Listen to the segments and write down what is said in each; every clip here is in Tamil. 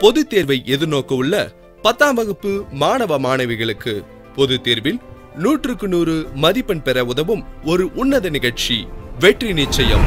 பொதுத் தேர்வை எதிர்நோக்க உள்ள பத்தாம் வகுப்பு மாணவ மாணவிகளுக்கு பொதுத் தேர்வில் நூற்றுக்கு நூறு மதிப்பெண் பெற உதவும் ஒரு உன்னத நிகழ்ச்சி வெற்றி நிச்சயம்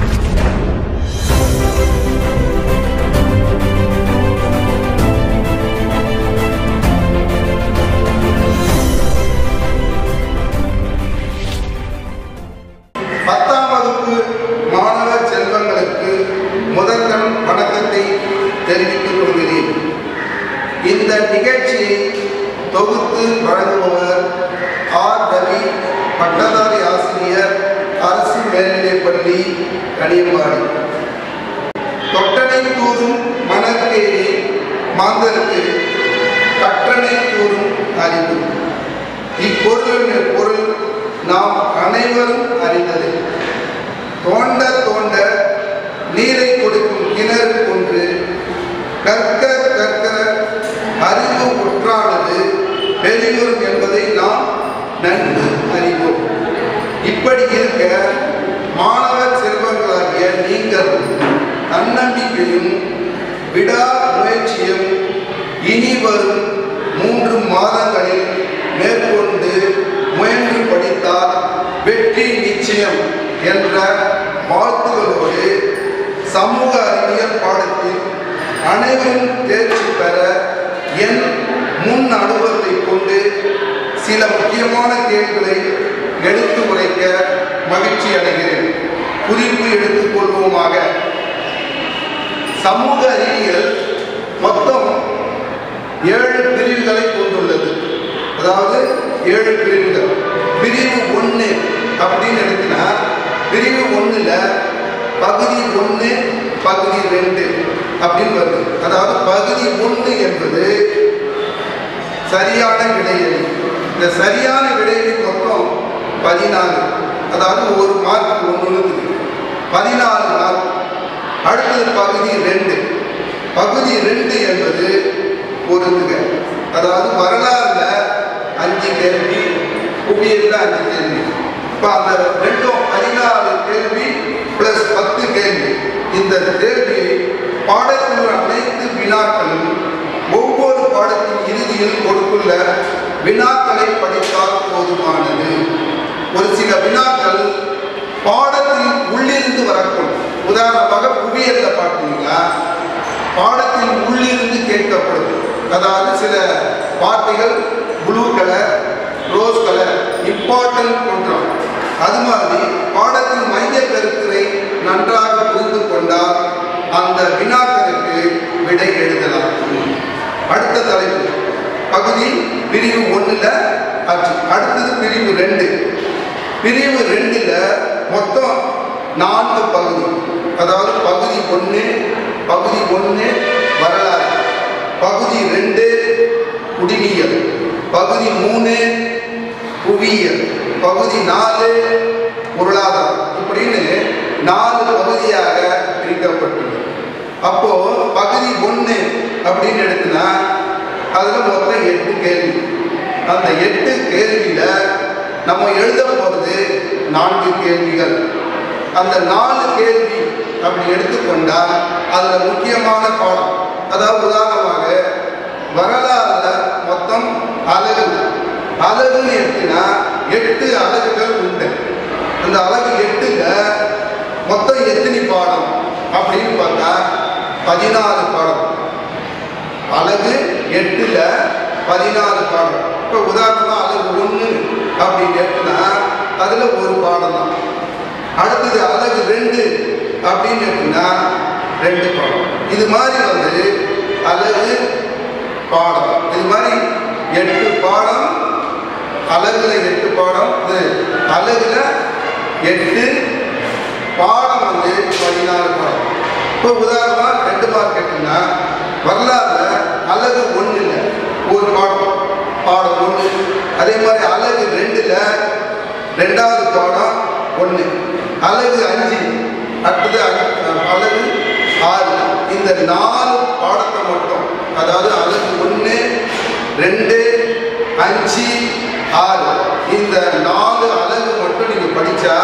பத்தாம் வகுப்பு மாணவ செல்வங்களுக்கு முதற்கண் வணக்கத்தை தெரிவித்துக் கொள்கிறேன் இந்த நிகழ்ச்சியை தொகுத்து வழங்குபவர் ஆர் ரவி பட்டதாரி ஆசிரியர் அரசு மேல்நிலைப்பள்ளி கனியம்பாடி தொட்டனை தூரும் மணற்கேணி மாந்தருக்கு கற்றனை தூரும் அறிவு இப்பொருளின் பொருள் நாம் அனைவரும் அறிந்தது தோண்ட தோண்ட நீரை கொடுக்கும் கிணறு ஒன்று கற்க கற்க அறிவு உற்றானது பெரியோர் என்பதை நாம் நன்கு அறிவோம் இப்படி இருக்க மாணவ செல்வங்களாகிய நீங்கள் தன்னம்பிக்கையும் விடா முயற்சியும் இனி வரும் மூன்று மாதங்களில் மேற்கொண்டு முயன்று படித்தால் வெற்றி நிச்சயம் என்ற வாழ்த்துகளோடு சமூக அறிவியல் பாடத்தில் அனைவரும் தேர்ச்சி பெற என் முன் அனுபவத்தை கொண்டு சில முக்கியமான கேள்விகளை எடுத்து உரைக்க மகிழ்ச்சி அடைகிறேன் குறிப்பு எடுத்துக் கொள்வோமாக சமூக அறிவியல் மொத்தம் ஏழு பிரிவுகளை கொண்டுள்ளது அதாவது ஏழு பிரிவுகள் பிரிவு ஒன்று அப்படின்னு எடுத்தினா பிரிவு ஒன்றில் பகுதி ஒன்று பகுதி ரெண்டு அப்படின்னு வருது அதாவது பகுதி ஒன்று என்பது சரியான விடையளி இந்த சரியான விடையளி மொத்தம் பதினாலு அதாவது ஒரு மார்க் ஒன்று பதினாலு மார்க் அடுத்தது பகுதி ரெண்டு பகுதி ரெண்டு என்பது பொருந்துக அதாவது வரலாறுல அஞ்சு கேள்வி புவியியல்ல அஞ்சு கேள்வி இப்போ அந்த ரெண்டும் பதினாலு கேள்வி பிளஸ் பத்து கேள்வி இந்த கேள்வி பாடத்தில் உள்ள அனைத்து வினாக்களும் ஒவ்வொரு பாடத்தின் இறுதியில் கொடுத்துள்ள வினாக்களை படித்தால் போதுமானது ஒரு சில வினாக்கள் பாடத்தில் உள்ளிருந்து வரக்கூடும் உதாரணமாக புவியியல்ல பார்த்தீங்கன்னா பாடத்தின் உள்ளிருந்து கேட்கப்படும் அதாவது சில வார்த்தைகள் blue colour rose colour important போன்றோம் அது மாதிரி பாடத்தின் மைய கருத்தினை நன்றாக புரிந்து கொண்டால் அந்த வினாக்களுக்கு விடை எழுதலாம் அடுத்த தலைப்பு பகுதி பிரிவு ஒன்றில் ஆச்சு அடுத்தது பிரிவு ரெண்டு பிரிவு ரெண்டில் மொத்தம் நான்கு பகுதி அதாவது பகுதி ஒன்று பகுதி ஒன்று வரலாறு பகுதி ரெண்டு குடிமியல் பகுதி மூணு புவியியல் பகுதி நாலு பொருளாதாரம் இப்படின்னு நாலு பகுதியாக பிரிக்கப்பட்டுள்ளது அப்போ பகுதி ஒன்று அப்படின்னு எடுத்துனா அதில் மொத்தம் எட்டு கேள்வி அந்த எட்டு கேள்வியில் நம்ம எழுத போகிறது நான்கு கேள்விகள் அந்த நாலு கேள்வி அப்படி எடுத்துக்கொண்டால் அதில் முக்கியமான பாடம் அதாவது உதாரணமாக வரலாறுல மொத்தம் அலகு அலகுன்னு எடுத்தினா எட்டு அலகுகள் உண்டு அந்த அலகு எட்டுல மொத்தம் எத்தனை பாடம் அப்படின்னு பார்த்தா பதினாலு பாடம் அலகு எட்டுல பதினாலு பாடம் இப்போ உதாரணமா அலகு ஒன்று அப்படின்னு எடுத்துனா அதுல ஒரு பாடம் தான் அடுத்தது அலகு ரெண்டு அப்படின்னு எடுத்துனா ரெண்டு பாடம் இது மாதிரி வந்து அலகு பாடம் இது மாதிரி எட்டு பாடம் அலகுல எட்டு பாடம் இது அலகுல எட்டு பாடம் வந்து பதினாலு பாடம் இப்போ உதாரணமா ரெண்டு மார்க் கேட்டீங்கன்னா வரலாறுல அலகு ஒன்றுல ஒரு பாடம் பாடம் ஒன்று அதே மாதிரி அலகு ரெண்டுல ரெண்டாவது பாடம் ஒன்று அலகு அஞ்சு அடுத்தது அஞ்சு- அலகு ஆறு இந்த நாலு பாடத்தை மட்டும் அதாவது அலகு ஒன்று ரெண்டு அஞ்சு ஆறு இந்த நாலு அலகு மட்டும் நீங்கள் படித்தா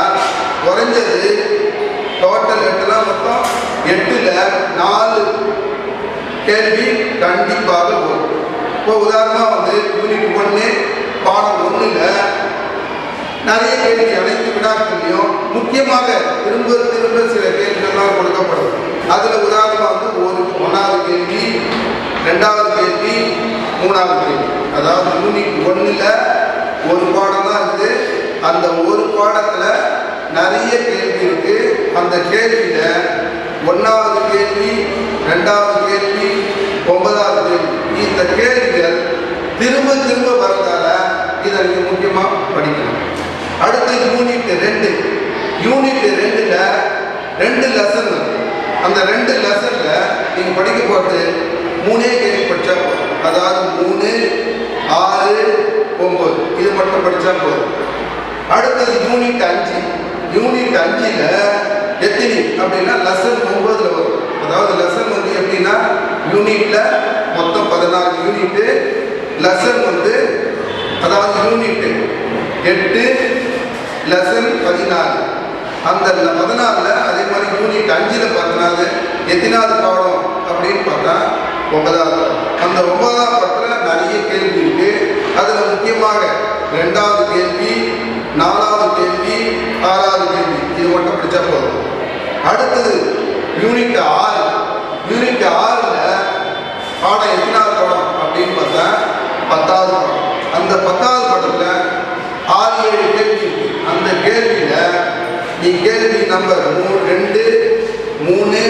குறைஞ்சது டோட்டல் எட்டுலாம் மொத்தம் எட்டில் நாலு கேள்வி கண்டிப்பாக வரும் இப்போ உதாரணமா வந்து யூனிட் ஒன்று பாடம் ஒண்ணுல நிறைய கேள்வி அனைத்து வினாக்கள்லையும் முக்கியமாக திரும்ப திரும்ப சில கேள்விகள்லாம் கொடுக்கப்படும் அதுல உதாரணமா வந்து ஒரு ஒன்றாவது கேள்வி ரெண்டாவது கேள்வி மூணாவது கேள்வி அதாவது யூனிட் ஒண்ணுல ஒரு பாடம் தான் இருக்குது அந்த ஒரு பாடத்துல நிறைய கேள்வி இருக்கு அந்த கேள்வியில ஒன்றாவது கேள்வி ரெண்டாவது கேள்வி ஒன்பதாவது கேள்வி இந்த கேள்விகள் திரும்ப திரும்ப வரதால இதை நீங்க முக்கியமா படிக்கணும் அடுத்து யூனிட் ரெண்டு யூனிட் ரெண்டுல ரெண்டு லெசன் அந்த ரெண்டு லெசன்ல நீங்க படிக்க போறது மூணே கேள்வி படிச்சா போதும் அதாவது மூணு ஆறு ஒன்பது இது மட்டும் படிச்சா போதும் அடுத்தது யூனிட் அஞ்சு யூனிட் அஞ்சுல எத்தனை அப்படின்னா லெசன் ஒன்பதுல வரும் அதாவது லெசன் வந்து எப்படின்னா யூனிட்ல மொத்தம் பதினாறு யூனிட் லெசன் வந்து அதாவது யூனிட் எட்டு லெசன் பதினாலு அந்த ல- பதினாலுல அதே மாதிரி யூனிட் அஞ்சுல பார்த்தனாது எத்தனாவது பாடம் அப்படின்னு பார்த்தா ஒன்பதாவது பாடம் அந்த ஒன்பதாம் பாடத்துல நிறைய கேள்வி இருக்கு அதுல முக்கியமாக ரெண்டாவது கேள்வி நாலாவது கேள்வி ஆறாவது கேள்வி இது மட்டும் படிச்சா போதும் அடுத்தது யூனிட் ஆறு யூனிட் ஆறுல பாடம் எத்தனாவது பாடம் அப்படின்னு பார்த்தா பத்தாவது பாடம் அந்த பத்தாவது பாடத்துல ஆறு ஏழு கேள்வி இருக்கு அந்த கேள்வியில நீ கேள்வி நம்பர் மூணு ரெண்டு மூணு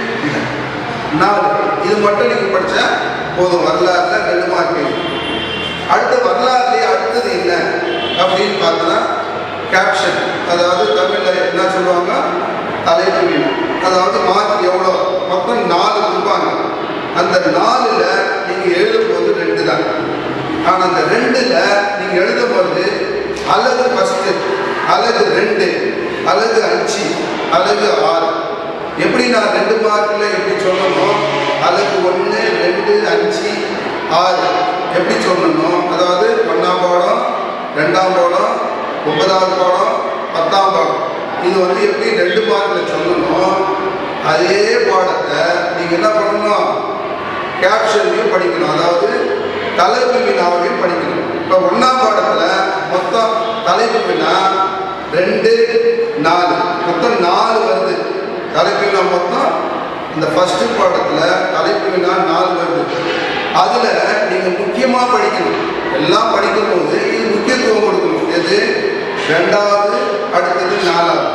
நாலு இது மட்டும் நீங்க படிச்சா போதும் வரலாறுல ரெண்டு மார்க் கேள்வி அடுத்து வரலாறுலயே அடுத்தது என்ன அப்படின்னு பார்த்தோன்னா கேப்ஷன் அதாவது தமிழ்ல என்ன சொல்லுவாங்க தலைப்பு வினா. அதாவது மார்க் எவ்வளோ மொத்தம் நாலு கொடுப்பாங்க அந்த நாலுல நீங்க எழுதும் போது ரெண்டு தான் ஆனா அந்த ரெண்டுல நீங்க எழுதும் போது அழகு ஃபர்ஸ்ட் அழகு ரெண்டு அழகு அஞ்சு அழகு ஆறு எப்படி நான் ரெண்டு மார்க்ல எப்படி சொல்லணும் அழகு ஒன்று ரெண்டு அஞ்சு ஆறு எப்படி சொல்லணும் அதாவது ஒன்றாம் பாடம் ரெண்டாம் பாடம் ஒன்பதாவது பாடம் பத்தாம் பாடம் இது வந்து எப்படி ரெண்டு மார்க்ல சொல்லணும் அதே பாடத்தை நீங்க என்ன பண்ணணும் கேப்ஷன்லையும் படிக்கணும் அதாவது தலைப்பு வினாவையும் படிக்கணும் இப்போ ஒன்றாம் பாடத்தில் மொத்தம் தலைப்பு வினா ரெண்டு நாலு மொத்தம் நாலு வருது தலைப்பு வினா மொத்தம் இந்த ஃபர்ஸ்ட் பாடத்தில் தலைப்பு வினா நாலு வருது அதில் நீங்கள் முக்கியமாக படிக்கணும் எல்லாம் படிக்கும்போது இது முக்கியத்துவம் கொடுக்கணும் எது ரெண்டாவது அடுத்தது நாலாவது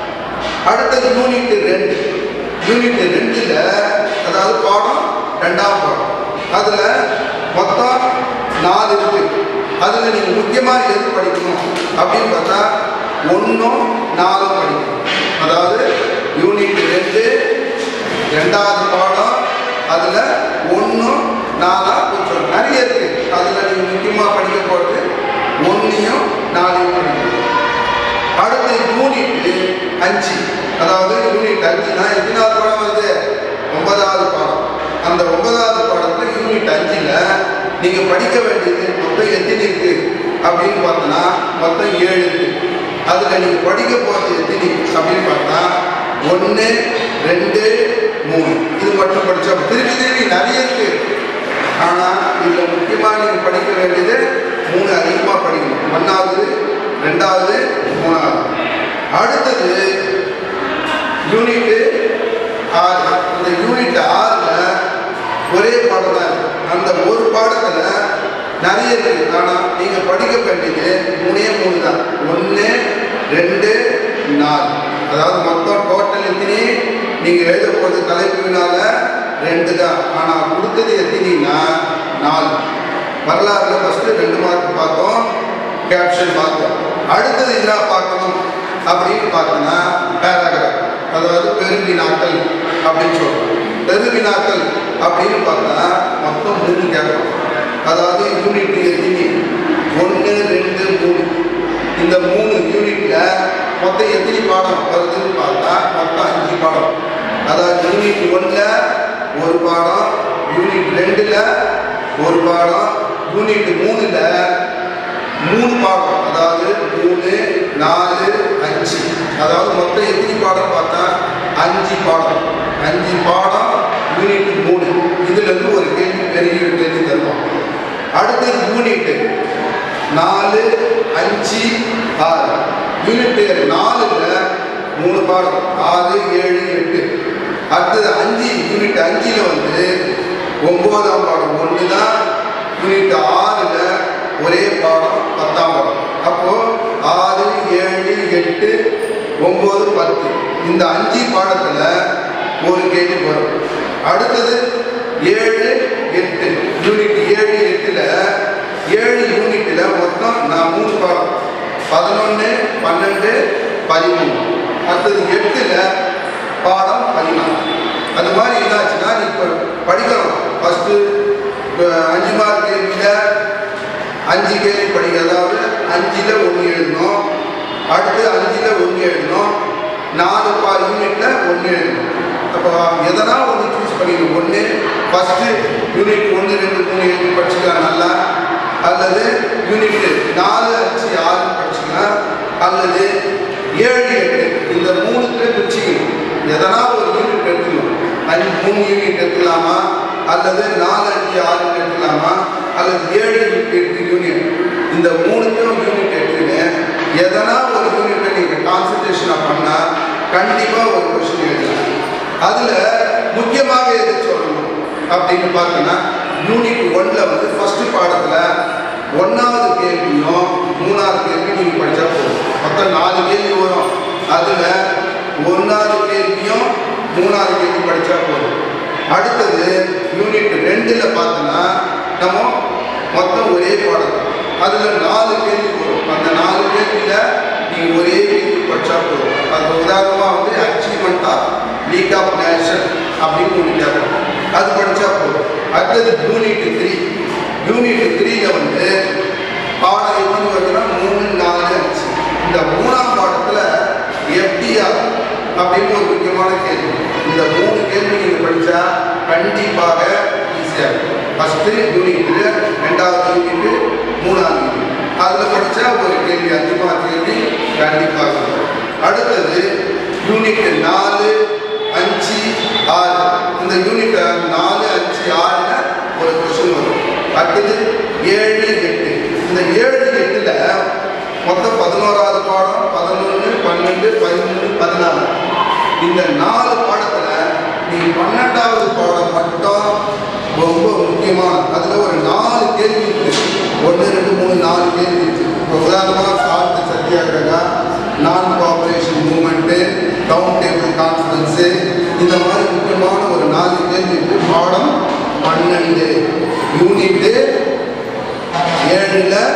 அடுத்தது யூனிட் ரெண்டு யூனிட் ரெண்டுல அதாவது பாடம் ரெண்டாம் பாடம் அதுல மொத்தம் நாலு இருக்கு அதுல நீங்க முக்கியமா எது படிக்கணும் அப்படின்னு பார்த்தா ஒன்றும் நாலும் படிக்கணும் அதாவது யூனிட் ரெண்டு ரெண்டாவது பாடம் அதுல ஒன்றும் நாலா கொஞ்சம் நிறைய இருக்கு அதுல நீங்க முக்கியமா படிக்க போறது ஒன்றையும் நாலையும் படிக்கணும் அடுத்து யூனிட் அஞ்சு அதாவது யூனிட் அஞ்சுனா எத்தனாவது பாடம் வருது ஒன்பதாவது பாடம் அந்த ஒன்பதாவது பாடத்துல யூனிட் அஞ்சுல நீங்க படிக்க வேண்டியது மொத்தம் எத்தனை இருக்கு அப்படின்னு பார்த்தோன்னா மொத்தம் ஏழு இருக்கு அதுல நீங்க படிக்க போறது எத்தனை அப்படின்னு பார்த்தா ஒன்று ரெண்டு மூணு இது மட்டும் படிச்சா திருப்பி திருப்பி நிறைய இருக்கு ஆனா இதுல முக்கியமா நீங்க படிக்க வேண்டியது மூணு அதிகமா படிக்கணும் ஒன்னாவது ரெண்டாவது மூணாவது அடுத்தது யூனிட் ஆறு அந்த யூனிட் ஆறுல ஒரே பாடம் தான் இருக்கு அந்த ஒரு பாடத்துல நிறைய இருக்கு ஆனா நீங்க படிக்க வேண்டியது மூணே மூணு தான் ஒன்று ரெண்டு நாலு அதாவது மொத்தம் டோட்டல் எத்தனை நீங்க எழுத போறது தலைப்புனால ரெண்டு தான் ஆனா கொடுத்தது எத்தனைன்னா நாலு வரலாறுல ஃபர்ஸ்ட் ரெண்டு மார்க் பார்த்தோம் கேப்ஷன் பார்த்தோம் அடுத்தது என்ன பார்க்கணும் அப்படின்னு பார்த்தோம்னா பேராகிராஃப் அதாவது பெருவினாக்கள் அப்படின்னு சொல்றோம் பெருவினாக்கள் அப்படின்னு பார்த்தா மொத்தம் மூணு கேட்போம் அதாவது யூனிட் எத்தனை ஒன்று ரெண்டு மூணு இந்த மூணு யூனிட்ல மொத்தம் எத்தனை பாடம் வருதுன்னு பார்த்தா மொத்தம் அஞ்சு பாடம் அதாவது யூனிட் ஒன்ல ஒரு பாடம் யூனிட் ரெண்டுல ஒரு பாடம் யூனிட் மூணுல மூணு பாடம் அதாவது மூணு நாலு அஞ்சு அதாவது மொத்தம் எத்தனை பாடம் பார்த்தா அஞ்சு பாடம் அஞ்சு பாடம் யூனிட் மூணு இதுல இருந்து நாலு அஞ்சு ஆறு யூனிட் நாலுல மூணு பாடம் ஆறு ஏழு எட்டு அடுத்தது அஞ்சு யூனிட் அஞ்சுல வந்து ஒன்பதாம் பாடம் ஒன்று தான் யூனிட் ஆறுல ஒரே பாடம் பத்தாம் பாடம் அப்போ ஆறு ஏழு எட்டு ஒன்பது பத்து இந்த அஞ்சு பாடத்துல ஒரு கேள்வி வரும் அடுத்தது ஏழு எட்டு யூனிட் ஏழு எட்டுல ஏழு யூனிட்ல மொத்தம் நான் மூணு பாடம் பதினொன்று பன்னெண்டு பதிமூணு அடுத்தது எட்டுல பாடம் பதினாலு அது மாதிரி என்னாச்சுன்னா நீ இப்போ படிக்கணும் ஃபஸ்ட்டு அஞ்சு மார்க் கேள்வியில் அஞ்சு கேள்வி படிக்க அதாவது அஞ்சில் ஒன்று எழுதணும் அடுத்து அஞ்சில் ஒன்று எழுதணும் நாலு பா யூனிட்டில் ஒன்று எழுதணும் அப்போ எதனா ஒன்று சூஸ் பண்ணிக்கணும் ஒன்று ஃபஸ்ட்டு யூனிட் ஒன்று ரெண்டு மூணு எழுதி படிச்சுக்கலாம் நல்லா அல்லது யூனிட் நாலு அஞ்சு ஆறு படிச்சுக்கலாம் அல்லது ஏழு எட்டு இந்த மூணுத்துல பிரிச்சுக்கணும் எதனா ஒரு யூனிட் எடுத்துக்கணும் அஞ்சு மூணு யூனிட் எடுத்துக்கலாமா அல்லது நாலு அஞ்சு ஆறு எடுத்துக்கலாமா அல்லது ஏழு எட்டு யூனிட் இந்த மூணுத்தையும் யூனிட் எடுத்துக்கிட்டு எதனா ஒரு யூனிட்டை நீங்கள் கான்சன்ட்ரேஷனாக பண்ணால் கண்டிப்பாக ஒரு கொஸ்டின் எழுதலாம் அதில் முக்கியமாக எது சொல்லணும் அப்படின்னு பார்த்தோன்னா யூனிட் ஒன்ல வந்து ஃபர்ஸ்ட் பாடத்தில் ஒன்றாவது கேள்வியும் மூணாவது கேள்வியும் நீங்கள் படித்தா போதும் மொத்தம் நாலு கேள்வி வரும் அதில் ஒன்றாவது கேள்வியும் மூணாவது கேள்வி படித்தா போதும் அடுத்தது யூனிட் ரெண்டில் பார்த்தோன்னா நம்ம மொத்தம் ஒரே பாடம் அதில் நாலு கேள்வி வரும் அந்த நாலு கேள்வியில் நீங்கள் ஒரே கேள்வி படித்தா போதும் அது உதாரணமாக வந்து achievement of league of nation அப்படின்னு ஒன்று கேட்போம் அது படித்தா போதும் அடுத்தது யூனிட் த்ரீ யூனிட் த்ரீல வந்து பாடம் எப்படி வருதுன்னா மூணு நாலு அஞ்சு இந்த மூணாம் பாடத்துல எஃப்டிஆர் அப்படின்னு ஒரு முக்கியமான கேள்வி இந்த மூணு கேள்வி நீங்க படிச்சா கண்டிப்பாக ஈஸியாக இருக்கும் ஃபர்ஸ்ட் யூனிட் ரெண்டாவது யூனிட் மூணாவது யூனிட் அதில் படிச்சா ஒரு கேள்வி அஞ்சு மார்க் கேள்வி கண்டிப்பாக வரும். அடுத்தது யூனிட் நாலு அஞ்சு ஆறு இந்த யூனிட் நாலு அஞ்சு ஆறுல ஒரு கொஸ்டின் வரும் அடுத்தது ஏழு எட்டு இந்த ஏழு எட்டுல மொத்தம் பதினோராவது பாடம் பதினொன்று பன்னெண்டு பதிமூணு பதினாலு இந்த நாலு பாடத்துல நீ பன்னெண்டாவது பாடம் மட்டும் ரொம்ப முக்கியமான அதுல ஒரு நாலு கேள்வி இருக்கு ஒன்று ரெண்டு மூணு நாலு கேள்வி இருக்கு இப்போ உதாரணமாக சார்ந்த சத்தியாகிரகா நான் கோஆபரேஷன் மூமெண்ட்டு டவுன் டேபிள் கான்ஃபரன்ஸு இந்த மாதிரி முக்கியமான ஒரு நாலு கேள்வி இருக்கு பாடம் பன்னெண்டு யூனிட்டு ஏழில்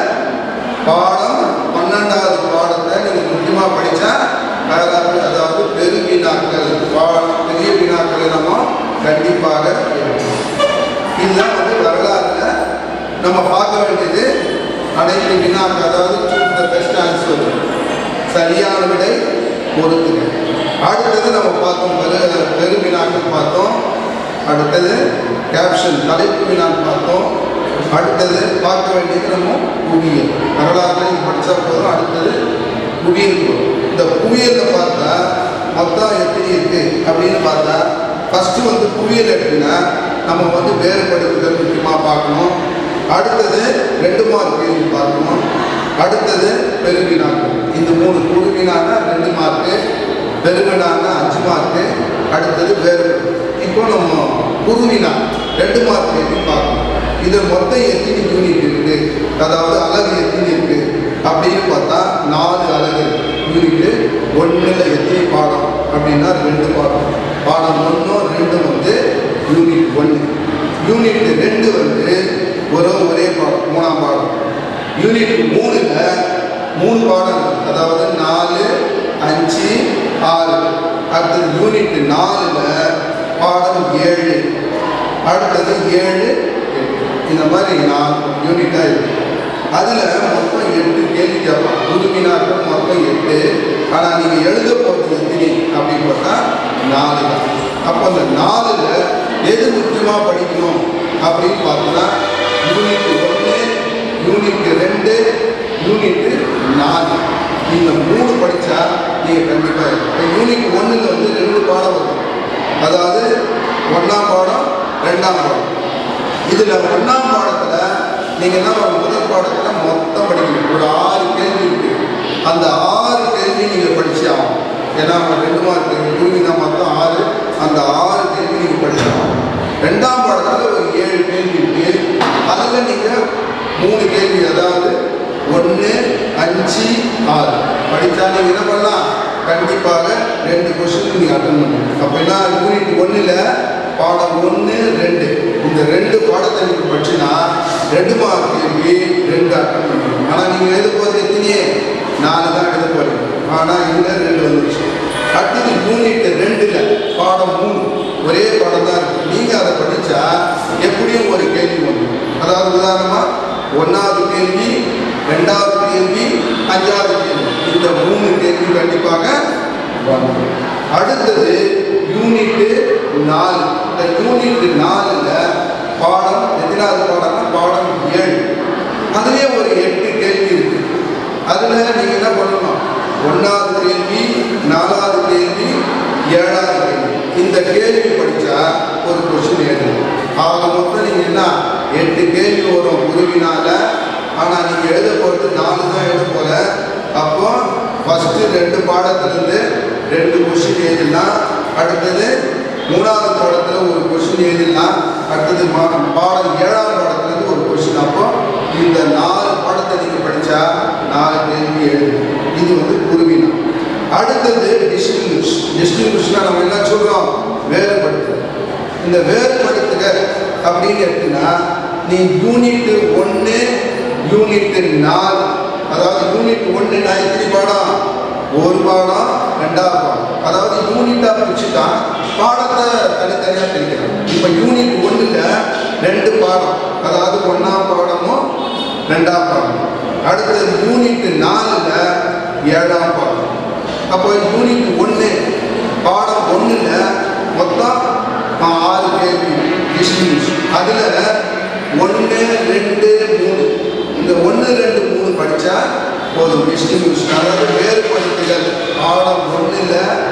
பாடம் பன்னெண்டாவது பாடத்தை நீங்கள் முக்கியமாக படித்தா அதாவது அதாவது பெரு வினாக்கள் பா- பெரிய வினாக்களை நம்ம கண்டிப்பாக எழுதணும். இதுதான் வந்து வரலாறுல நம்ம பார்க்க வேண்டியது அனைத்து வினாக்கள் அதாவது சூஸ் த பெஸ்ட் ஆன்சர் சரியான விடை பொறுத்துங்க அடுத்தது நம்ம பார்த்தோம் பெரு பெரு வினாக்கள் பார்த்தோம் அடுத்தது கேப்ஷன் தலைப்பு வினான்னு பார்த்தோம் அடுத்தது பார்க்க வேண்டியது நம்ம புவியியல் வரலாறுல நீங்க படிச்சா போதும் அடுத்தது புவியியல் வரும். இந்த புவியியலில் பார்த்தா மொத்தம் எத்தனை இருக்கு அப்படின்னு பார்த்தா ஃபர்ஸ்ட் வந்து புவியியல் எடுத்துன்னா நம்ம வந்து வேறுபடுத்துதல் முக்கியமாக பார்க்கணும் அடுத்தது ரெண்டு மார்க் கேள்வி பார்க்கணும் அடுத்தது பெருவினாக்கள் இந்த மூணு குழுவினானா ரெண்டு மார்க்கு பெருவினானா அஞ்சு மார்க்கு அடுத்தது வேறு இப்போ நம்ம குருவினா ரெண்டு மார்க் கேள்வி பார்க்கணும் இது மொத்தம் எத்தனை யூனிட் இருக்கு அதாவது அழகு எத்தனை இருக்கு அப்படின்னு பார்த்தா நாலு அழகு யூனிட் ஒன்றில் எத்தனை பாடம் அப்படின்னா ரெண்டு பாடம் பாடம் ஒன்றும் ரெண்டும் வந்து யூனிட் ஒன்று யூனிட் ரெண்டு வந்து ஒரு ஒரே பாடம் மூணாம் பாடம் யூனிட் மூணுல மூணு பாடம் இருக்கு. அதாவது நாலு அஞ்சு ஆறு அடுத்தது யூனிட் நாலுல பாடம் ஏழு அடுத்தது ஏழு எட்டு இந்த மாதிரி நாலு யூனிட்டாக இருக்கு அதில் மொத்தம் எட்டு கேள்வி கேட்பான் புதுமினாக்கள் மொத்தம் எட்டு ஆனால் நீங்கள் எழுத போகிறது எத்தனை அப்படின்னு பார்த்தா நாலு தான் அப்போ அந்த நாலில் எது முக்கியமாக படிக்கணும் அப்படின்னு பார்த்தோன்னா யூனிட் ஒன்று யூனிட் ரெண்டு யூனிட் நாலு இந்த மூணு படித்தா நீங்கள் கண்டிப்பாக இப்போ யூனிட் ஒன்றில் வந்து ரெண்டு பாடம் வரும் அதாவது ஒன்றாம் பாடம் ரெண்டாம் பாடம் இதில் ஒன்றாம் பாடத்தில் நீங்கள் என்ன பண்ணணும்? முதல் பாடம் பாடத்துல மொத்தம் படிக்கணும் ஒரு ஆறு கேள்வி இருக்கு அந்த ஆறு கேள்வி நீங்க படிச்சு ஆகணும் ஏன்னா அவங்க ரெண்டு மார்க் கேள்வி தான் மொத்தம் ஆறு அந்த ஆறு கேள்வி நீங்க படிச்சாகணும் ரெண்டாம் பாடத்துல ஒரு ஏழு கேள்வி இருக்கு அதுல நீங்க மூணு கேள்வி அதாவது ஒன்று அஞ்சு ஆறு படிச்சா நீங்க என்ன பண்ணலாம் கண்டிப்பாக ரெண்டு கொஸ்டின் நீங்க அட்டன் பண்ணணும் அப்படின்னா யூனிட் ஒன்றில் பாடம் ஒன்று ரெண்டு இந்த ரெண்டு பாடத்தை நீங்க படிச்சுன்னா ரெண்டு மார்க் கேள்வி ரெண்டு அட்டன் பண்ணணும் ஆனால் நீங்கள் எழுத போகிறது எத்தனையே நாலு தான் எழுத போறீங்க ஆனால் இதில் ரெண்டு வந்துருச்சு அடுத்தது யூனிட் ரெண்டுல பாடம் மூணு ஒரே பாடம் தான் இருக்கு நீங்க அதை படிச்சா எப்படியும் ஒரு கேள்வி வந்துடும் அதாவது உதாரணமா ஒன்னாவது கேள்வி ரெண்டாவது கேள்வி அஞ்சாவது கேள்வி இந்த மூணு கேள்வி கண்டிப்பாக வந்துடும் அடுத்தது யூனிட் நாலு இந்த யூனிட் நாலுல பாடம் எத்தனாவது பாடம்னா பாடம் ஏழு அதுலயே ஒரு எட்டு கேள்வி இருக்கு அதுல நீங்க என்ன பண்ணணும் ஒன்னாவது கேள்வி நாலாவது கேள்வி ஏழாவது கேள்வி இந்த கேள்வி படிச்சா ஒரு கொஸ்டின் எழுதணும் ஆக மொத்தம் நீங்க என்ன எட்டு கேள்வி வரும் குருவினால ஆனா நீங்க எழுத போறது நாலு தான் எழுத போல அப்போ ஃபர்ஸ்ட் ரெண்டு பாடத்துல இருந்து ரெண்டு கொஸ்டின் எழுதலாம் அடுத்தது மூணாவது பாடத்துல ஒரு கொஸ்டின் எழுதலாம் அடுத்தது மா- பாடம் ஏழாவது பாடத்துல இருந்து ஒரு கொஸ்டின் அப்போ இந்த நாலு பாடத்தை நீங்க படிச்சா நாலு கேள்வி எழுதணும் இது வந்து குருவினா அடுத்தது டிஸ்டிங்விஷ் டிஸ்டிங்விஷ்னா நம்ம என்ன சொல்றோம் வேறுபடுத்துக இந்த வேறுபடுத்துக அப்படின்னு எடுத்தீங்கன்னா நீ யூனிட் ஒன்று யூனிட் நாலு அதாவது யூனிட் ஒன்று நான் எத்தனை பாடம் ஒரு பாடம் ரெண்டாவது பாடம் அதாவது யூனிட்டா பிரிச்சுட்டா பாடத்தை தனித்தனியாக பிரிக்கிறோம் இப்போ யூனிட் ஒன்றில் ரெண்டு பாடம் அதாவது ஒன்றாம் பாடமும் ரெண்டாம் பாடம் அடுத்தது யூனிட் நாலுல ஏழாம் பாடம் அப்போ யூனிட் ஒன்று பாடம் ஒன்றில் மொத்தம் ஆறு கேள்வி டிஸ்டிங்விஷ் அதில் ஒன்று ரெண்டு மூணு இந்த ஒன்று ரெண்டு மூணு படித்தா போதும் டிஸ்டிங்விஷ் அதாவது வேறுபடுத்துதல் பாடம் ஒன்றில்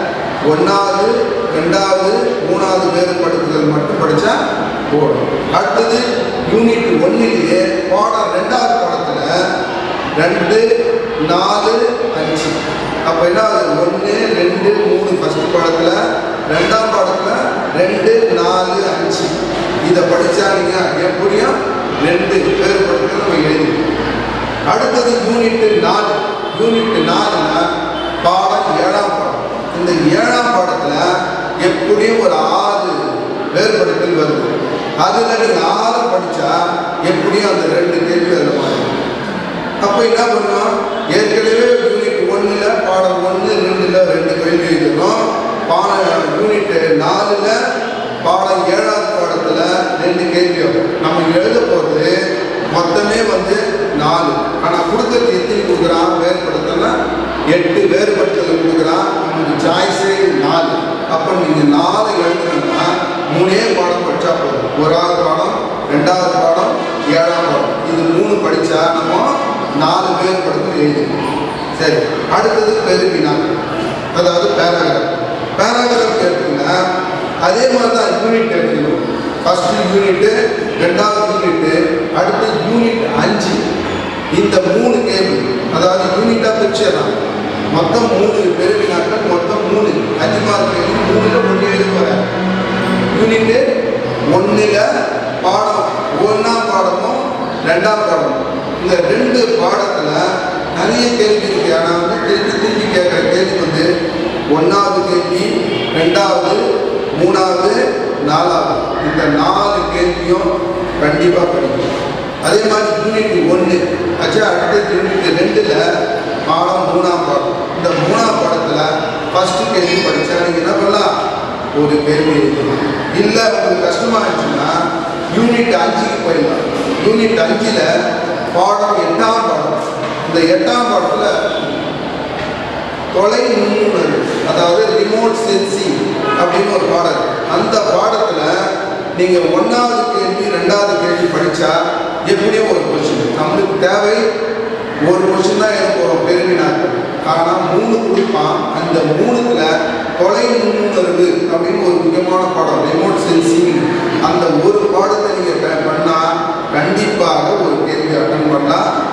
ஒன்றாவது ரெண்டாவது மூணாவது வேறுபடுத்துதல் மட்டும் படித்தா போதும் அடுத்தது யூனிட் ஒன்றிலேயே பாடம் ரெண்டாவது பாடத்தில் ரெண்டு நாலு அஞ்சு அப்போ என்ன ஒன்று ரெண்டு மூணு ஃபர்ஸ்ட் பாடத்தில் ரெண்டாம் பாடத்தில் ரெண்டு நாலு அஞ்சு இதை படித்தா நீங்கள் எப்படியும் ரெண்டு வேறுபடுத்தி நம்ம எழுதிக்கணும் அடுத்தது யூனிட் நாலு யூனிட் நாலுல பாடம் ஏழாம் பாடம் இந்த ஏழாம் பாடத்தில் எப்படியும் ஒரு ஆறு வேறுபடுத்தல் வருது அதில் நீங்கள் ஆறு படித்தா எப்படியும் அந்த ரெண்டு கேள்வி அதில் மாறும் அப்போ என்ன பண்ணோம் ஏற்கனவே யூனிட் ஒன்றில் பாடம் ஒன்று ரெண்டுல ரெண்டு கேள்வி எழுதணும் பாடம் யூனிட் நாலில் பாடம் ஏழாவது பாடத்தில் ரெண்டு கேள்வி வரும் நம்ம எழுத போகிறது மொத்தமே வந்து நாலு ஆனால் கொடுக்கறது எத்தனை கொடுக்குறான் வேறுபடுத்தல எட்டு வேறுபடுத்தல் கொடுக்குறான் உங்களுக்கு சாய்ஸே நாலு அப்போ நீங்கள் நாலு எழுதுனீங்கன்னா மூணே பாடம் படித்தா போதும் ஓராவது பாடம் ரெண்டாவது பாடம் ஏழாம் பாடம் இது மூணு படித்தா நம்ம நாலு வேறுபடுத்தல் எழுதணும் சரி அடுத்தது பெருவினா அதாவது பேராகிராஃப் பேராகிராஃப் எடுத்தீங்கன்னா அதே மாதிரி தான் யூனிட் எடுத்துக்கணும் ஃபர்ஸ்ட் யூனிட்டு ரெண்டாவது யூனிட்டு அடுத்து யூனிட் அஞ்சு இந்த மூணு கேள்வி அதாவது யூனிட்டாக பிரிச்சிடலாம் மொத்தம் மூணு பெருவினாக்கள் மொத்தம் மூணு அஞ்சு மார்க் கேள்வி மூணுல ஒன்று எழுத போகிறேன் யூனிட்டு ஒன்றில் பாடம் ஒன்றாம் பாடமும் ரெண்டாம் பாடமும் இந்த ரெண்டு பாடத்தில் நிறைய கேள்வி இருக்கு ஆனால் வந்து திருப்பி திருப்பி கேட்குற கேள்வி வந்து ஒன்றாவது கேள்வி ரெண்டாவது மூணாவது நாலாவது இந்த நாலு கேள்வியும் கண்டிப்பாக படிக்கணும் அதே மாதிரி யூனிட் ஒன்று ஆச்சு அடுத்த யூனிட் ரெண்டில் பாடம் மூணாம் பாடம் இந்த மூணாம் பாடத்தில் ஃபஸ்ட்டு கேள்வி படித்தா நீங்கள் என்ன பண்ணலாம் ஒரு கேள்வி எழுதலாம் இல்லை உங்களுக்கு கஷ்டமாக இருந்துச்சுன்னா யூனிட் அஞ்சுக்கு போயிடலாம் யூனிட் அஞ்சில் பாடம் எட்டாம் பாடம் இந்த எட்டாம் பாடத்தில் தொலை நுண்ணுணர்வு அதாவது ரிமோட் சென்சிங் அப்படின்னு ஒரு பாடம் இருக்கு. அந்த பாடத்தில் நீங்கள் ஒன்றாவது கேள்வி ரெண்டாவது கேள்வி படித்தா எப்படியும் ஒரு கொஸ்டின் நம்மளுக்கு தேவை ஒரு கொஸ்டின் தான் எழுத போகிறோம் பெருமினாக்கள் ஆனால் மூணு கொடுப்பான் அந்த மூணுத்துல தொலை நுண்ணுணர்வு அப்படின்னு ஒரு முக்கியமான பாடம் ரிமோட் சென்சிங் அந்த ஒரு பாடத்தை நீங்கள் பண்ணால் கண்டிப்பாக ஒரு கேள்வி அட்டன் பண்ணலாம்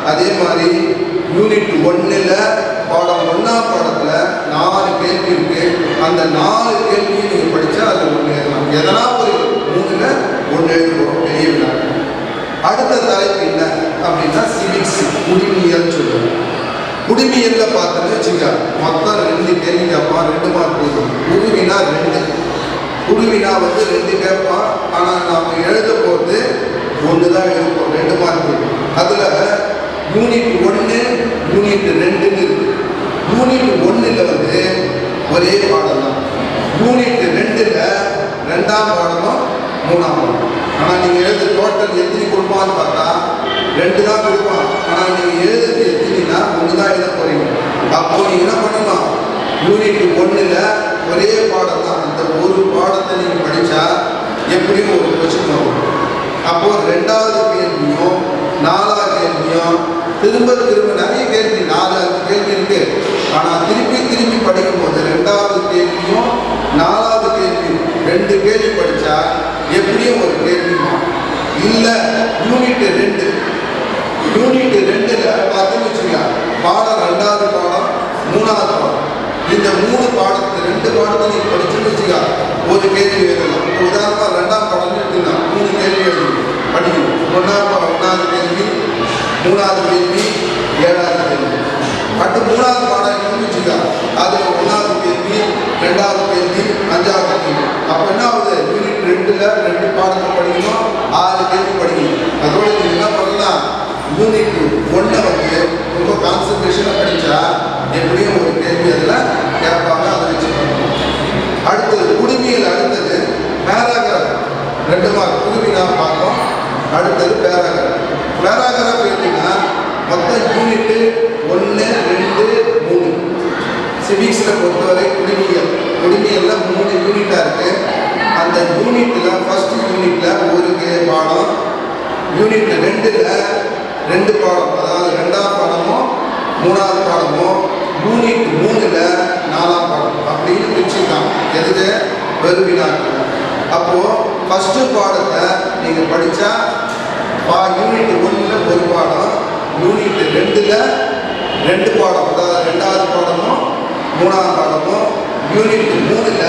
அந்த நாலு கேள்வியும் நீங்கள் படித்தா அது ஒன்று எழுதலாம் எதனா ஒரு மூணுல ஒன்று எழுதுவோம் பெரிய வினா அடுத்த தலைப்பு என்ன அப்படின்னா சிவிக்ஸ் குடிமியல் சொல்லுவோம் குடிமியல்ல பார்த்தோன்னு வச்சுக்க மொத்தம் ரெண்டு கேள்வி கேட்பான் ரெண்டு மார்க் போதும் குருவினா ரெண்டு குருவினா வந்து ரெண்டு கேட்பான் ஆனால் நாம் எழுத போகிறது ஒன்று தான் எழுதுவோம் ரெண்டு மார்க் அதில் யூனிட் ஒன்று யூனிட் ரெண்டுன்னு இருக்கு யூனிட் ஒன்றில் வந்து ஒரே பாடம் தான் யூனிட் ரெண்டில் ரெண்டாம் பாடமும் மூணாம் பாடம் ஆனால் நீங்கள் எழுத டோட்டல் எத்தனை கொடுப்பான்னு பார்த்தா ரெண்டு தான் கொடுப்பான் ஆனால் நீங்கள் எழுதுறது எத்தனைனா ஒன்று தான் எழுத போகிறீங்க அப்போ நீங்கள் என்ன பண்ணணும் யூனிட் ஒன்றில் ஒரே பாடம் தான் அந்த ஒரு பாடத்தை நீங்கள் படித்தா எப்படியும் ஒரு கொஸ்டின் வரும் அப்போ ரெண்டாவது கேள்வியும் நாலாவது கேள்வியும் திரும்ப திரும்ப நிறைய கேள்வி நாலு அஞ்சு கேள்வி இருக்கு ஆனால் திருப்பி திருப்பி படிக்கும்போது ரெண்டாவது கேள்வியும் நாலாவது கேள்வி ரெண்டு கேள்வி படித்தா எப்படியும் ஒரு கேள்வி இல்லை யூனிட் ரெண்டு யூனிட் ரெண்டுல பார்த்துன்னு வச்சுங்க பாடம் ரெண்டாவது பாடம் மூணாவது பாடம் இந்த மூணு பாடத்து ரெண்டு பாடத்தை நீங்க படிச்சுன்னு வச்சுக்க ஒரு கேள்வி எழுதலாம் இப்போ உதாரணமா ரெண்டாம் பாடம்னு எடுத்துக்கலாம் மூணு கேள்வி எழுதணும் படிக்கணும் ஒன்றாவது பாடம் ஒன்றாவது கேள்வி மூணாவது கேள்வி ஏழாவது கேள்வி அடுத்து மூணாவது பாடம் எடுத்துன்னு வச்சுக்க அதுல ஒன்றாவது கேள்வி ரெண்டாவது கேள்வி அஞ்சாவது கேள்வி அப்போ என்ன ஆகுது யூனிட் ரெண்டுல ரெண்டு பாடத்தை படிக்கணும் ஆறு கேள்வி படிக்கணும் அதோட நீங்க என்ன பண்ணலாம் யூனிட் ஒன்றை வந்து ரொம்ப கான்சன்ட்ரேஷனாக படித்தா எப்படியும் ஒரு கேள்வி அதில் கேட்பாங்க அதை வச்சு பண்ணணும் அடுத்தது குடிமியல் அடுத்தது பேராகிராஃப் ரெண்டு மார்க் குருவினா பார்த்தோம் அடுத்தது பேராகிராஃப் பேராகிராஃப் எப்படின்னா மொத்தம் யூனிட்டு ஒன்று ரெண்டு மூணு சிவிக்ஸில் பொறுத்தவரை குடிமியல் குடிமியலில் மூணு யூனிட்டாக இருக்குது அந்த யூனிட்டில் ஃபர்ஸ்ட் யூனிட்டில் ஒரு கே- பாடம் யூனிட் ரெண்டில் ரெண்டு பாடம் அதாவது ரெண்டாம் பாடமும் மூணாவது பாடமும் யூனிட் மூணில் நாலாம் பாடம் அப்படின்னு பிரிச்சுக்கலாம் எதுக்கு வெறுவினாக்கள் அப்போது ஃபஸ்ட்டு பாடத்தை நீங்கள் படித்தா பா யூனிட் ஒன்றில் ஒரு பாடம் யூனிட் ரெண்டில் ரெண்டு பாடம் அதாவது ரெண்டாவது பாடமும் மூணாவது பாடமும் யூனிட் மூணில்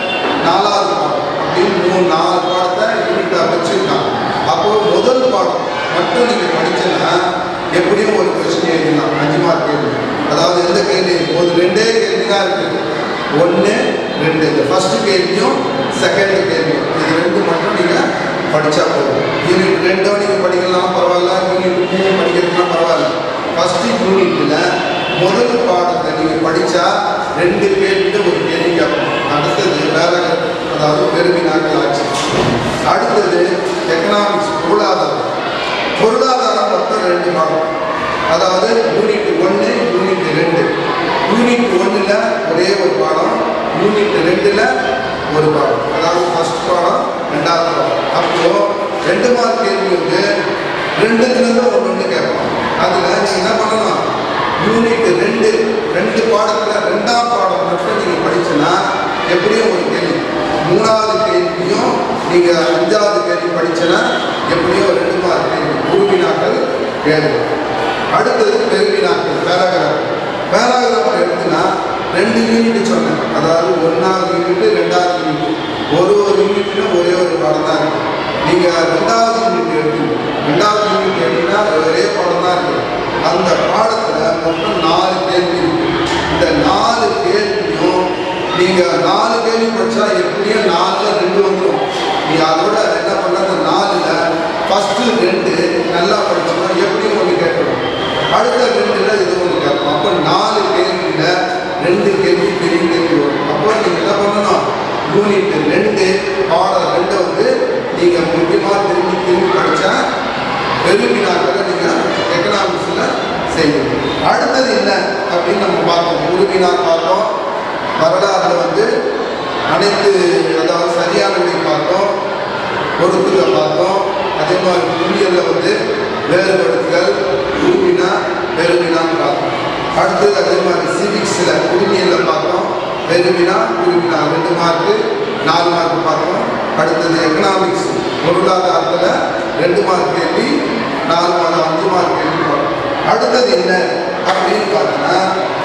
நாலாவது பாடம் அப்படின்னு மூணு நாலு பாடத்தை யூனிட்டாக வச்சுருக்காங்க அப்போது முதல் பாடம் மட்டும் நீங்கள் படிச்சீங்கன்னா எப்படியும் ஒரு கொஸ்டின் எழுதலாம் அஞ்சு மார்க் கேள்வி அதாவது எந்த கேள்வி ஒரு ரெண்டே கேள்வி தான் இருக்குது ஒன்று ரெண்டு இந்த ஃபஸ்ட்டு கேள்வியும் செகண்ட் கேள்வியும் இது ரெண்டு மட்டும் நீங்கள் படித்தா போதும் யூனிட் ரெண்டும் நீங்கள் படிக்கலாம் பரவாயில்ல யூனிட் மூணு படிக்கிறதுலாம் பரவாயில்ல ஃபஸ்ட்டு யூனிட்டில் முதல் பாடத்தை நீங்கள் படித்தா ரெண்டு கேள்விட்டு ஒரு கேள்வி கேட்போம் அடுத்தது வேற அதாவது பெருமினாக்கள் ஆட்சி அடுத்தது எக்கனாமிக்ஸ் பொருளாதாரம் பொருளாதாரம் மொத்தம் ரெண்டு பாடம் அதாவது யூனிட் ஒன்று யூனிட் ரெண்டு யூனிட் ஒன்றில் ஒரே ஒரு பாடம் யூனிட் ரெண்டில் ஒரு பாடம் அதாவது ஃபர்ஸ்ட் பாடம் ரெண்டாவது பாடம் அப்போ ரெண்டு மார்க் கேள்வி வந்து ரெண்டுலேருந்து ஒன்று ஒன்று கேட்போம் அதில் நீங்கள் என்ன பண்ணலாம் யூனிட் ரெண்டு ரெண்டு பாடத்தில் ரெண்டாம் பாடம் மட்டும் நீங்கள் படிச்சுன்னா எப்படியும் ஒரு கேள்வி மூணாவது கேள்வியும் நீங்கள் அஞ்சாவது கேள்வி படிச்சனா எப்படியும் ரெண்டு மார்க் கேள்வி குருவினாக்கள் கேள்வி அடுத்தது பெருவினாக்கள் பேராகிராஃப் பேராகிராஃப் எடுத்துனா ரெண்டு யூனிட் சொன்னேன் அதாவது ஒன்றாவது யூனிட் ரெண்டாவது யூனிட் ஒரு ஒரு யூனிட்ல ஒரே ஒரு பாடம் தான் இருக்கு நீங்கள் ரெண்டாவது யூனிட் எடுத்தீங்க ரெண்டாவது யூனிட் எடுத்தீங்கன்னா ஒரே பாடம் தான் இருக்கு அந்த பாடத்தில் மொத்தம் நாலு கேள்வி இருக்கு இந்த நாலு கேள்வியும் நீங்கள் நாலு கேள்வி படித்தா எப்படியும் நாலுல ரெண்டு வந்துடும் நீங்கள் அதோட என்ன பண்ண அந்த நாலில் ஃபஸ்ட்டு ரெண்டு நல்லா படிச்சோம்னா எப்படியும் ஒன்று கேட்கணும் அடுத்த ரெண்டுல இது ஒன்று கேட்போம் அப்போ நாலு கேள்வியில் ரெண்டு கேள்வி பெரிய கேள்வி வரும் அப்போ நீங்கள் என்ன பண்ணணும் யூனிட் ரெண்டு பாடம் ரெண்டை வந்து நீங்கள் முக்கியமாக திரும்பி திரும்பி படித்தா பெருவினாக்களை நீங்கள் எக்கனாமிக்ஸில் செய்யணும் அடுத்தது என்ன அப்படின்னு நம்ம பார்த்தோம் உருவினா பார்த்தோம் வரலாறுல வந்து அனைத்து அதாவது சரியான விடை பார்த்தோம் பொருத்துகளை பார்த்தோம் அதே மாதிரி புள்ளியலில் வந்து வேறுபடுத்துகள் உருவினா பெருவினான்னு பார்த்தோம் அடுத்தது அதே மாதிரி சிவிக்ஸில் குடிமையில் பார்த்தோம் பெருவினா குருவினா ரெண்டு மார்க்கு நாலு மார்க் பார்த்தோம் அடுத்தது எக்கனாமிக்ஸ் பொருளாதாரத்தில் ரெண்டு மார்க் கேள்வி நாலு மார்க் அஞ்சு மார்க் கேள்வி பார்த்தோம் அடுத்தது என்ன அப்படின்னு பார்த்தோன்னா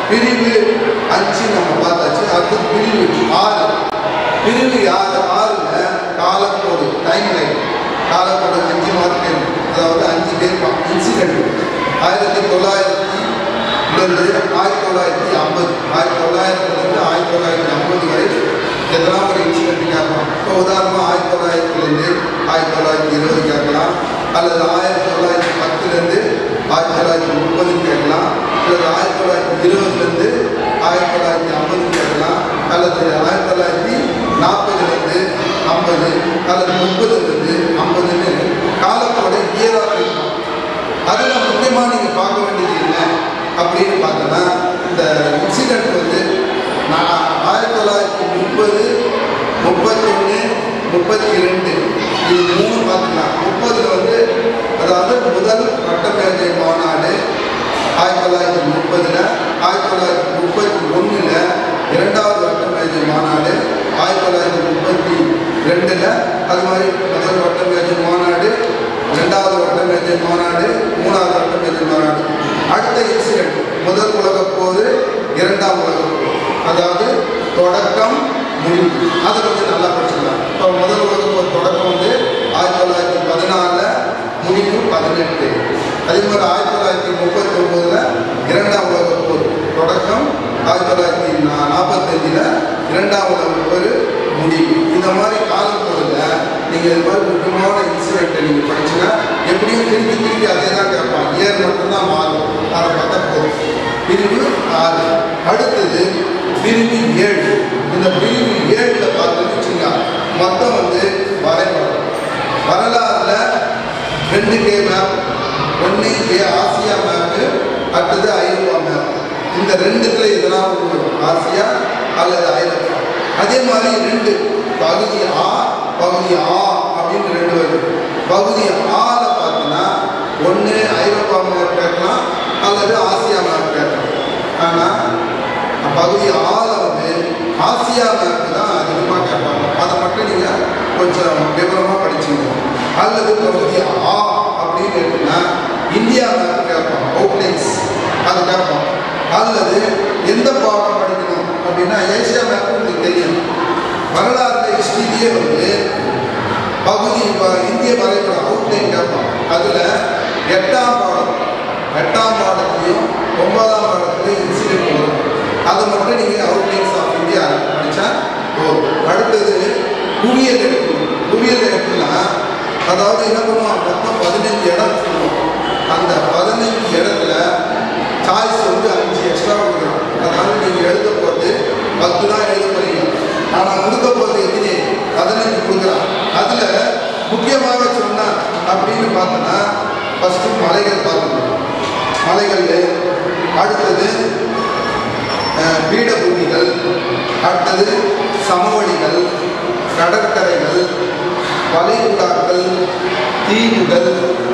பிரிவு அஞ்சு நம்ம பார்த்தாச்சு அடுத்து பிரிவு ஆறு பிரிவு ஆறு ஆறுல காலக்கோடு டைம் லைன் காலக்கோடு அஞ்சு மார்க் அதாவது அஞ்சு கேட்பான் இன்சிடென்ட் ஆயிரத்தி தொள்ளாயிரத்தி இருந்து ஆயிரத்தி தொள்ளாயிரத்தி ஐம்பது ஆயிரத்தி தொள்ளாயிரத்துலேருந்து ஆயிரத்தி தொள்ளாயிரத்தி ஐம்பது வரை எதனா ஒரு இன்சிடென்ட் கேட்கலாம் இப்போ உதாரணமாக ஆயிரத்தி தொள்ளாயிரத்துலேருந்து ஆயிரத்தி தொள்ளாயிரத்தி இருபது கேட்கலாம் அல்லது ஆயிரத்தி தொள்ளாயிரத்தி பத்துலேருந்து ஆயிரத்தி தொள்ளாயிரத்தி முப்பது கேட்கலாம் அல்லது ஆயிரத்தி தொள்ளாயிரத்தி இருபதுலேருந்து ஆயிரத்தி தொள்ளாயிரத்தி ஐம்பது கேட்கலாம் அல்லது ஆயிரத்தி தொள்ளாயிரத்தி நாற்பதுலேருந்து ஐம்பது அல்லது முப்பதுலேருந்து ஐம்பதுன்னு காலத்தோட இயராக இருக்கும் அதில் முக்கியமாக நீங்கள் பார்க்க வேண்டியது என்ன அப்படின்னு பார்த்தோன்னா இந்த இன்சிடென்ட் வந்து நான் ஆயிரத்தி தொள்ளாயிரத்தி முப்பது முப்பத்தொன்று முப்பத்தி ரெண்டு இது மூணு பார்த்துக்கலாம் முப்பதில் வந்து அதாவது முதல் வட்டமேஜை மாநாடு ஆயிரத்தி தொள்ளாயிரத்தி முப்பதில் ஆயிரத்தி தொள்ளாயிரத்தி முப்பத்தி ஒன்றில் இரண்டாவது வட்டமேஜை மாநாடு ஆயிரத்தி தொள்ளாயிரத்தி முப்பத்தி ரெண்டில் அது மாதிரி முதல் வட்டமேஜை மாநாடு ரெண்டாவது வட்டமேஜை மாநாடு மூணாவது வட்டமேஜை மாநாடு அடுத்த இன்சிடென்ட் முதல் உலகப் போர் இரண்டாம் உலகப் போர் அதாவது தொடக்கம் முடிவு அதை கொஞ்சம் நல்லா படிச்சுக்கலாம் இப்போ முதல் உலகப் போர் தொடக்கம் வந்து ஆயிரத்தி தொள்ளாயிரத்தி பதினாலில் முடிவு பதினெட்டு அதே மாதிரி ஆயிரத்தி தொள்ளாயிரத்தி முப்பத்தி ஒம்போதில் இரண்டாம் உலகப் போர் தொடக்கம் ஆயிரத்தி தொள்ளாயிரத்தி நா- நாற்பத்தஞ்சில் இரண்டாம் உலகப் போர் முடிவு இந்த மாதிரி காலப்போதில் நீங்கள் இது மாதிரி முக்கியமான இன்சிடென்ட்டை நீங்கள் படிச்சுன்னா எப்படியும் திருப்பி திருப்பி அதே தான் கேட்பான் இயர் மட்டும்தான் மாறும் அதை பார்த்தா போதும் பிரிவு ஆறு அடுத்தது பிரிவு ஏழு இந்த பிரிவு ஏழில் பார்த்தோன்னு வச்சுங்க மொத்தம் வந்து வரைபடம் வரலாறுல ரெண்டு கே மேப் ஒன்று கே ஆசியா மேப்பு அடுத்தது ஐரோப்பா மேப் இந்த ரெண்டுத்துல எதனா ஒன்று வரும் ஆசியா அல்லது ஐரோப்பா அதே மாதிரி ரெண்டு பகுதி ஆ பகுதி ஆ அப்படின்னு ரெண்டு வருது பகுதி ஆல பார்த்தீங்கன்னா ஒன்று ஐரோப்பா மேப் கேட்கலாம் அல்லது ஆசியா மேப் கேட்கலாம் ஆனால் பகுதி ஆல வந்து ஆசியா மேப்பு தான் அதிகமாக கேட்பாங்க அதை மட்டும் நீங்கள் கொஞ்சம் விவரமாக படிச்சுக்கணும் அல்லது பகுதி ஆ அப்படின்னு எடுத்தீங்கன்னா இந்தியா மேப் கேட்பான் அவுட்லைன்ஸ் அது கேட்பான் அல்லது எந்த பாடம் படிக்கணும் அப்படின்னா ஏசியா மேப் உங்களுக்கு தெரியும் வரலாறு ஹிஸ்டரியே வந்து பகுதி இப்போ இந்திய வரைபடம் அவுட்லைன் கேட்பான் அதில் எட்டாம் பாடம் எட்டாம் பாடத்துலையும் ஒன்பதாம் பாடத்துலையும் இன்சிடென்ட் வரும் அதை மட்டும் நீங்கள் அவுட்லைன்ஸ் ஆஃப் இந்தியா படித்தா போதும் அடுத்தது புவியியல் எடுக்கணும் புவியியல் எடுக்கணும்னா அதாவது என்ன பண்ணுவோம் மொத்தம் பதினஞ்சு இடம் சொல்லுவோம் அந்த பதினஞ்சு இடத்துல சாய்ஸ் வந்து அஞ்சு எக்ஸ்ட்ரா கொடுக்குறோம் அதனால நீங்கள் எழுத போகிறது பத்து தான் எழுத போறீங்க ஆனால் கொடுக்க போகிறது எத்தனை பதினஞ்சு கொடுக்குறான் அதில் முக்கியமாக சொன்னா அப்படின்னு பார்த்தோன்னா ஃபஸ்ட்டு மலைகள் பார்க்கணும் மலைகள் அடுத்தது அஹ், பீடபூமிகள் அடுத்தது சமவெளிகள் கடற்கரைகள் வளைகுடாக்கள் தீவுகள்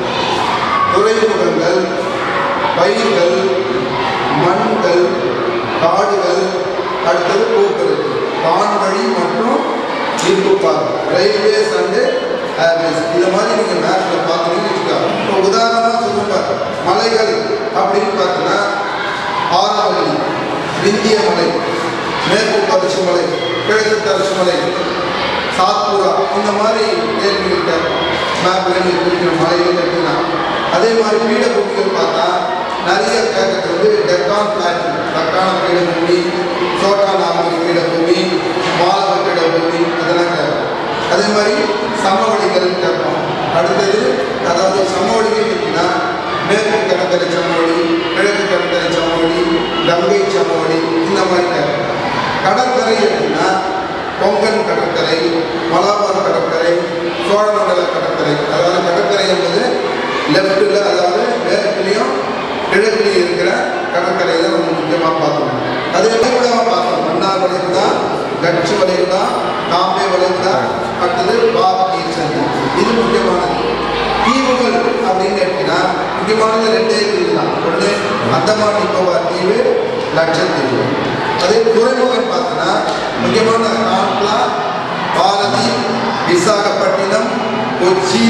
துறைமுகங்கள் பயிர்கள் மண்கள் காடுகள் அடுத்தது போக்குவரத்து வான்வழி மற்றும் இருப்புப்பாதை ரயில்வேஸ் அண்டு ஏர்வேஸ் இந்த மாதிரி நீங்கள் மேப்பில் பார்த்தீங்கன்னு வச்சுக்கோங்க இப்போ உதாரணமாக சொல்லுங்க மலைகள் அப்படின்னு பார்த்தீங்கன்னா ஆரவல்லி விந்திய மலை மேற்கு தொடர்ச்சி மலை கிழக்கு தொடர்ச்சி மலை சாத்பூரா இந்த மாதிரி கேள்விகள் கேட்போம் மேப்பில் நீங்கள் குறிக்கிற மலைகள் எடுத்துனா அதே மாதிரி பீடபூமிகள் பார்த்தா நிறைய கேட்கறது வந்து டெக்கான் பிளாட்டு டக்கான பீடபூமி சோட்டா நாமரி பீடபூமி மாலவ பீடபூமி இதெல்லாம் கேட்போம் அதே மாதிரி சமவெளிகள் கேட்போம் அடுத்தது அதாவது சமவெளிகள் எப்படின்னா மேற்கு கடற்கரை சமவெளி கிழக்கு கடற்கரை சமவெளி கங்கை சமவெளி இந்த மாதிரி கேட்போம் கடற்கரை எப்படின்னா கொங்கன் கடற்கரை மலாபார் கடற்கரை சோழமண்டல கடற்கரை அதாவது கடற்கரை என்பது லெஃப்ட்டில் அதாவது மேற்குலேயும் கிழக்குலேயும் இருக்கிற கடற்கரை தான் நம்ம முக்கியமாக பார்க்கணும் அதே வளைகுடாவை பார்த்தோம் மன்னார் வளைகுடா கட்சி வளைகுடா காம்பே வளைகுடா அடுத்தது பாப் நீர்ச்சந்தி இது முக்கியமானது தீவுகள் அப்படின்னு எடுத்தீங்கன்னா முக்கியமானது ரெண்டே தீவு தான் ஒன்று அந்தமான் நிக்கோபார் தீவு லட்சத்தீவு அதே துறைமுகம் பார்த்தோன்னா முக்கியமான காட்லா பாரதி விசாகப்பட்டினம் கொச்சி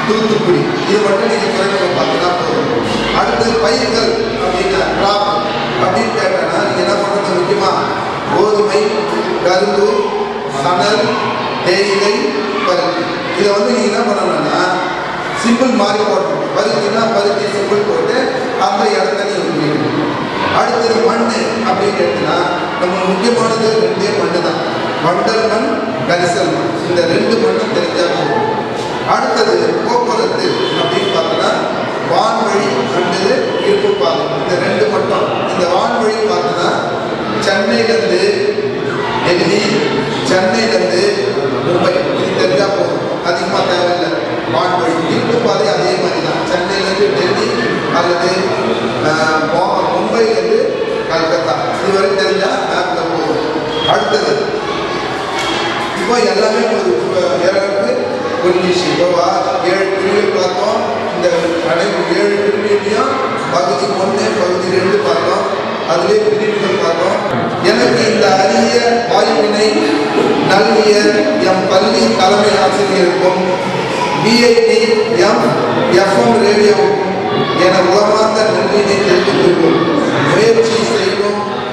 தூத்துக்குடி இது மட்டும் நீங்கள் துறைமுகம் பார்த்தீங்கன்னா போதும் அடுத்தது பயிர்கள் அப்படின்னா கிராப் அப்படின்னு கேட்டேன்னா நீங்க என்ன பண்ணுறது முக்கியமா கோதுமை கரும்பு சணல் தேயிலை பருத்தி இதை வந்து நீங்க என்ன பண்ணணும்னா சிம்பிள் மாறி போடணும் பருத்தினா பருத்தி சிம்பிள் போட்டு அந்த இடத்த நீங்க உபயோகிக்கணும் அடுத்தது மண் அப்படின்னு எடுத்துனா நம்ம முக்கியமானது ரெண்டே மண்ணு தான் வண்டல் மண் கரிசல் மண் இந்த ரெண்டு மண்ணும் தெரிஞ்சா போதும் அடுத்தது போக்குவரத்து அப்படின்னு பார்த்தோன்னா வான்வழி ரெண்டு இருப்பு பாதை இந்த ரெண்டு மட்டும் இந்த வான்வழி பார்த்தோன்னா சென்னையிலேருந்து டெல்லி சென்னையிலேருந்து மும்பை இது தெரிஞ்சா போதும் அதிகமாக தேவையில்லை வான்வழி இருப்பு பாதை அதே மாதிரி தான் சென்னையிலேருந்து டெல்லி அல்லது ஆஹ், பா- மும்பையிலேருந்து கல்கத்தா இதுவரை தெரிஞ்சால் மேப்பில் போதும் அடுத்தது இப்போ எல்லாமே உங்களுக்கு ஏழு புரிஞ்சிச்சு இப்போ வா- ஏழு பிரிவுகள் பார்த்தோம் இந்த அனைத்து ஏழு பிரிவுலையும் பகுதி ஒன்று பகுதி ரெண்டு பார்த்தோம் அதிலே பிரிவுகள் பார்த்தோம் எனக்கு இந்த அரிய வாய்ப்பினை நல்கிய எம் பள்ளி தலைமை ஆசிரியருக்கும் பிஐடி எம் எஃப்எம் ரேடியோவுக்கும் என உலமார்ந்த நன்றியினை தெரிவித்துள்ளோம் முயற்சி செய்வோம்